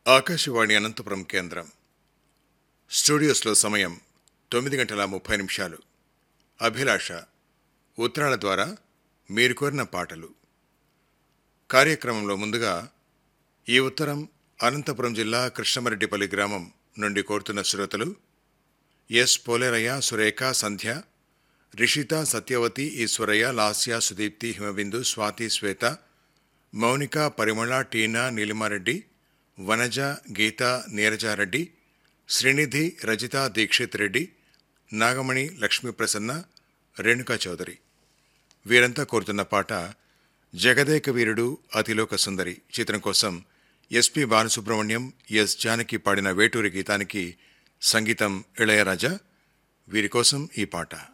ఆకాశవాణి అనంతపురం కేంద్రం స్టూడియోస్లో సమయం తొమ్మిది గంటల ముప్పై నిమిషాలు అభిలాష ఉత్తరాల ద్వారా మీరు కోరిన పాటలు కార్యక్రమంలో ముందుగా ఈ ఉత్తరం అనంతపురం జిల్లా కృష్ణమరెడ్డిపల్లి గ్రామం నుండి కోరుతున్న శ్రోతలు ఎస్ పోలేరయ్య సురేఖ సంధ్య రిషిత సత్యవతి ఈశ్వరయ్య లాస్య సుదీప్తి హిమబిందు స్వాతి శ్వేత మౌనిక పరిమళ టీనా నీలిమారెడ్డి వనజ గీత నీరజారెడ్డి శ్రీనిధి రజిత దీక్షిత్ రెడ్డి నాగమణి లక్ష్మీ ప్రసన్న రేణుకా చౌదరి వీరంతా కోరుతున్న పాట జగదేక వీరుడు అతిలోక సుందరి చిత్రం కోసం ఎస్పి బాలసుబ్రహ్మణ్యం ఎస్ జానకి పాడిన వేటూరి గీతానికి సంగీతం ఇళయరాజా వీరి కోసం ఈ పాట